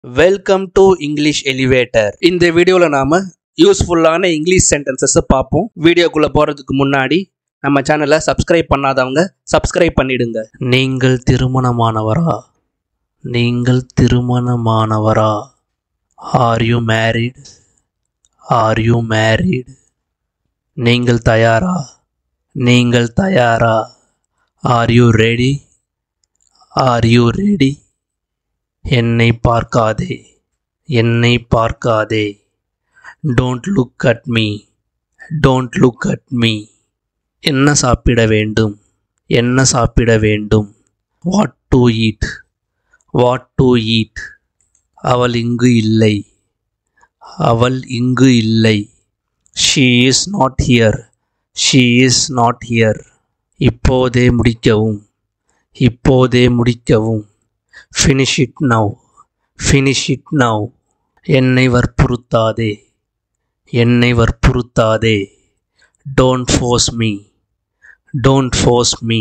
welcome to English elevator இந்த வீடியோவில் நாம் யூஸ்ஃபுல்லான இங்கிலீஷ் சென்டென்சஸை பார்ப்போம் வீடியோக்குள்ளே போகிறதுக்கு முன்னாடி நம்ம சேனலை சப்ஸ்கிரைப் பண்ணாதவங்க சப்ஸ்கிரைப் பண்ணிடுங்க நீங்கள் திருமணமானவரா நீங்கள் திருமணமானவரா are you married are you married நீங்கள் தயாரா நீங்கள் தயாரா are you ready are you ready என்னை பார்க்காதே என்னை பார்க்காதே don't look at me don't look at me என்ன சாப்பிட வேண்டும் என்ன சாப்பிட வேண்டும் what to eat what to eat அவள் இங்கு இல்லை அவள் இங்கு இல்லை she is not here she is not here இப்போதே முடிக்கவும் இப்போதே முடிக்கவும் finish it now finish it now என்னை வற்புறுத்தாதே என்னை வற்புறுத்தாதே don't force me don't force me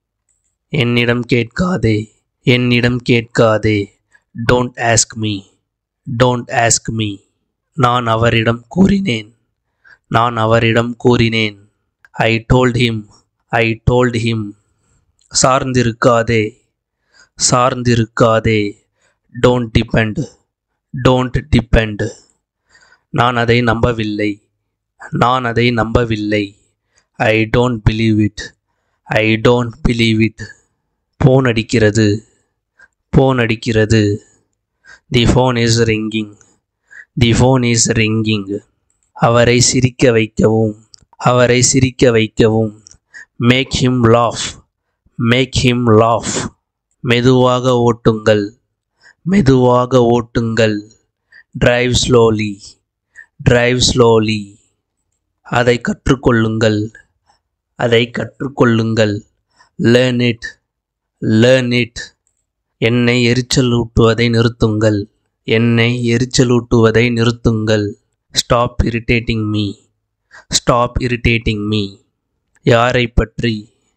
என்னிடம் கேட்காதே என்னிடம் கேட்காதே don't ask me don't ask me நான் அவரிடம் கூறினேன் நான் அவரிடம் கூறினேன் I told him I told him சார்ந்திருக்காதே சார்ந்திருக்காதே டோன்ட் டிபெண்ட் டோன்ட் டிபெண்ட் நான் அதை நம்பவில்லை நான் அதை நம்பவில்லை I don't believe it I don't believe it phone அடிக்கிறது ஃபோன் அடிக்கிறது the phone is ringing the phone is ringing அவரை சிரிக்க வைக்கவும் அவரை சிரிக்க வைக்கவும் make him laugh make him laugh மெதுவாக ஓட்டுங்கள் மெதுவாக ஓட்டுங்கள் டிரைவ் ஸ்லோலி டிரைவ் ஸ்லோலி அதை கற்றுக்கொள்ளுங்கள் அதை கற்றுக்கொள்ளுங்கள் லேர்ன் இட் லேர்ன் இட் என்னை எரிச்சலூட்டுவதை நிறுத்துங்கள் என்னை எரிச்சலூட்டுவதை நிறுத்துங்கள் stop irritating me stop irritating me யாரை பற்றி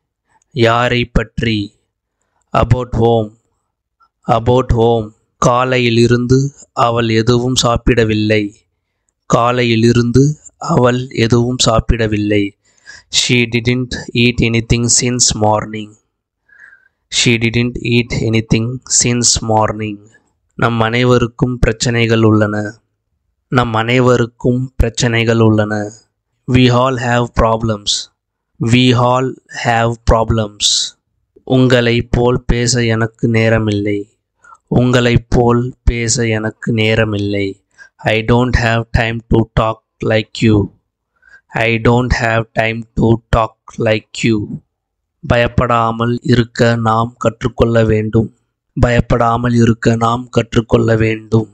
யாரை பற்றி அபவுட் ஹோம் அபவுட் ஹோம் காலையிலிருந்து அவள் எதுவும் சாப்பிடவில்லை காலையிலிருந்து அவள் எதுவும் சாப்பிடவில்லை she didn't eat anything since morning she didn't eat anything since morning நம் அனைவருக்கும் பிரச்சனைகள் உள்ளன நம் அனைவருக்கும் பிரச்சனைகள் உள்ளன we all have problems we all have problems உங்களைப் போல் பேச எனக்கு நேரமில்லை உங்களைப் போல் பேச எனக்கு நேரமில்லை I don't have time to talk like you I don't have time to talk like you பயப்படாமல் இருக்க நாம் கற்றுக்கொள்ள வேண்டும் பயப்படாமல் இருக்க நாம் கற்றுக்கொள்ள வேண்டும்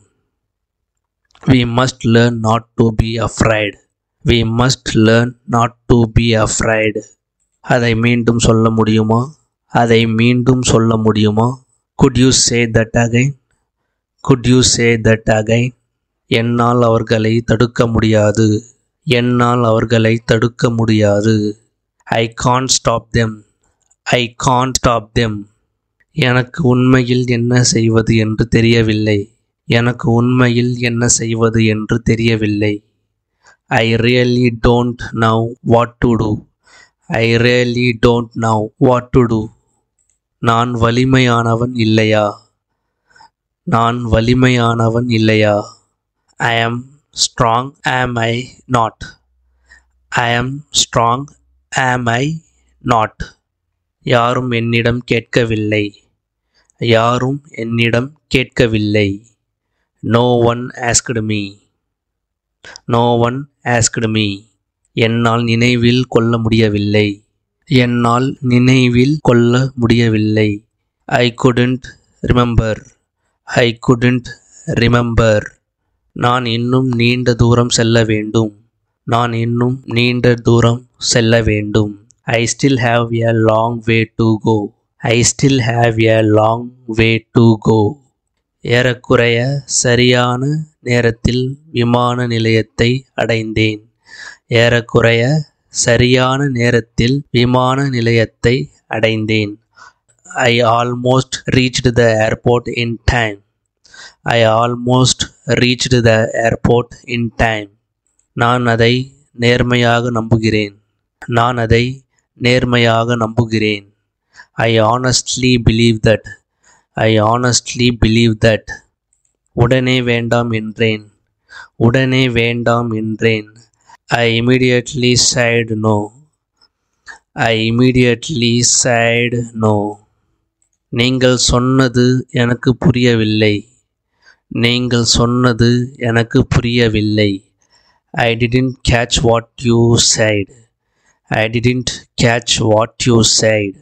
we must learn not to be afraid we must learn not to be afraid அதை மீண்டும் சொல்ல முடியுமா அதை மீண்டும் சொல்ல முடியுமா could you say that again could you say that again என்னால் அவர்களை தடுக்க முடியாது என்னால் அவர்களை தடுக்க முடியாது I can't stop them I can't stop them எனக்கு உண்மையில் என்ன செய்வது என்று தெரியவில்லை எனக்கு உண்மையில் என்ன செய்வது என்று தெரியவில்லை I really don't know what to do I really don't know what to do நான் வலிமையானவன் இல்லையா நான் வலிமையானவன் இல்லையா ஐ ஆம் ஸ்ட்ராங் ஆம் ஐ நாட் ஐ ஆம் ஸ்ட்ராங் ஆம் ஐ நாட் யாரும் என்னிடம் கேட்கவில்லை யாரும் என்னிடம் கேட்கவில்லை no one asked me no one asked me என்னால் நினைவில் கொள்ள முடியவில்லை என்னால் நினைவில் கொள்ள முடியவில்லை I couldn't remember I couldn't remember நான் இன்னும் நீண்ட தூரம் செல்ல வேண்டும் நான் இன்னும் நீண்ட தூரம் செல்ல வேண்டும் I still have a long way to go I still have a long way to go ஏறக்குறைய சரியான நேரத்தில் விமான நிலையத்தை அடைந்தேன் ஏறக்குறைய சரியான நேரத்தில் விமான நிலையத்தை அடைந்தேன் I almost reached the airport in time I almost reached the airport in time நான் அதை நேர்மையாக நம்புகிறேன் நான் அதை நேர்மையாக நம்புகிறேன் I honestly believe that I honestly believe that உடனே வேண்டாம் என்றேன் உடனே வேண்டாம் என்றேன் I immediately said no I immediately said no நீங்கள் சொன்னது எனக்கு புரியவில்லை நீங்கள் சொன்னது எனக்கு புரியவில்லை I didn't catch what you said I didn't catch what you said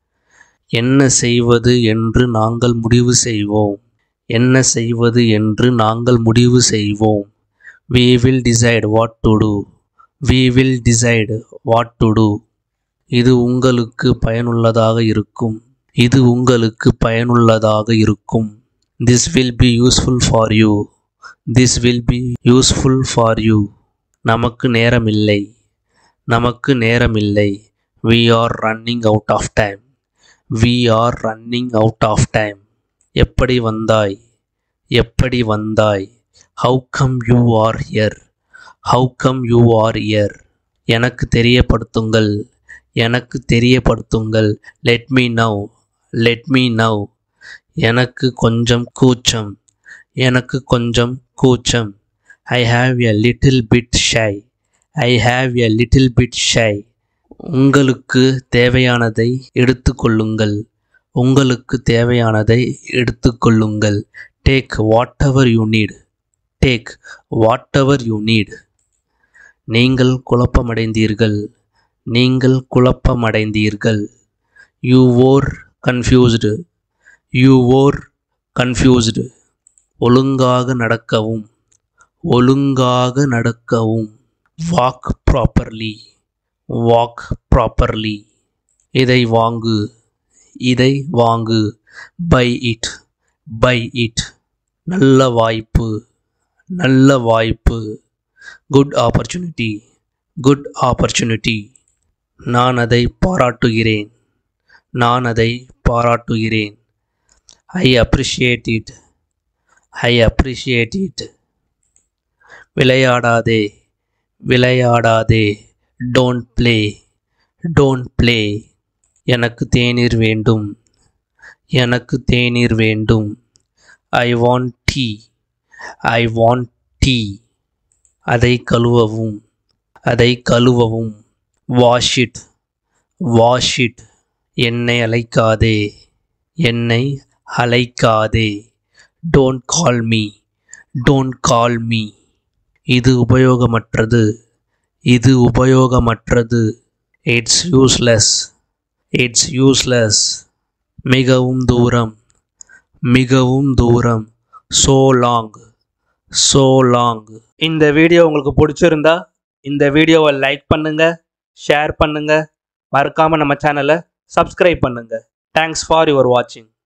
என்ன செய்வது என்று நாங்கள் முடிவு செய்வோம் என்ன செய்வது என்று நாங்கள் முடிவு செய்வோம் we will decide what to do we will decide what to do இது உங்களுக்கு பயனுள்ளதாக இருக்கும் இது உங்களுக்கு பயனுள்ளதாக இருக்கும் this will be useful for you this will be useful for you நமக்கு நேரமில்லை நமக்கு நேரமில்லை we are running out of time we are running out of time எப்படி வந்தாய் எப்படி வந்தாய் how come you are here how come you are here எனக்கு தெரியப்படுத்துங்கள் எனக்கு தெரியப்படுத்துங்கள் let me know let me know எனக்கு கொஞ்சம் கூச்சம் எனக்கு கொஞ்சம் கூச்சம் I have a little bit shy I have a little bit shy உங்களுக்கு தேவையானதை எடுத்துக்கொள்ளுங்கள் உங்களுக்கு தேவையானதை எடுத்துக்கொள்ளுங்கள் take whatever you need take whatever you need நீங்கள் குழப்பமடைந்தீர்கள் நீங்கள் குழப்பமடைந்தீர்கள் you are confused you are confused ஒழுங்காக நடக்கவும் ஒழுங்காக நடக்கவும் வாக் ப்ராப்பர்லி வாக் ப்ராப்பர்லி இதை வாங்கு இதை வாங்கு பை இட் பை இட் நல்ல வாய்ப்பு நல்ல வாய்ப்பு குட் ஆப்பர்ச்சுனிட்டி குட் ஆப்பர்ச்சுனிட்டி நான் அதை பாராட்டுகிறேன் நான் அதை பாராட்டுகிறேன் I appreciate it I appreciate it விளையாடாதே விளையாடாதே டோன்ட் ப்ளே டோன்ட் ப்ளே எனக்கு தேநீர் வேண்டும் எனக்கு தேநீர் வேண்டும் I want tea I want tea அதை கழுவவும் அதை கழுவவும் வாஷ் இட் வாஷ் இட் என்னை அழைக்காதே என்னை அழைக்காதே don't call me don't call me இது உபயோகமற்றது இது உபயோகமற்றது இட்ஸ் யூஸ்லெஸ் இட்ஸ் யூஸ்லெஸ் மிகவும் தூரம் மிகவும் தூரம் சோ லாங் சோ லாங் இந்த வீடியோ உங்களுக்கு பிடிச்சிருந்தா இந்த வீடியோவை லைக் பண்ணுங்க ஷேர் பண்ணுங்க மறக்காம நம்ம சேனலை சப்ஸ்கிரைப் பண்ணுங்க தேங்க்ஸ் ஃபார் யுவர் வாட்சிங்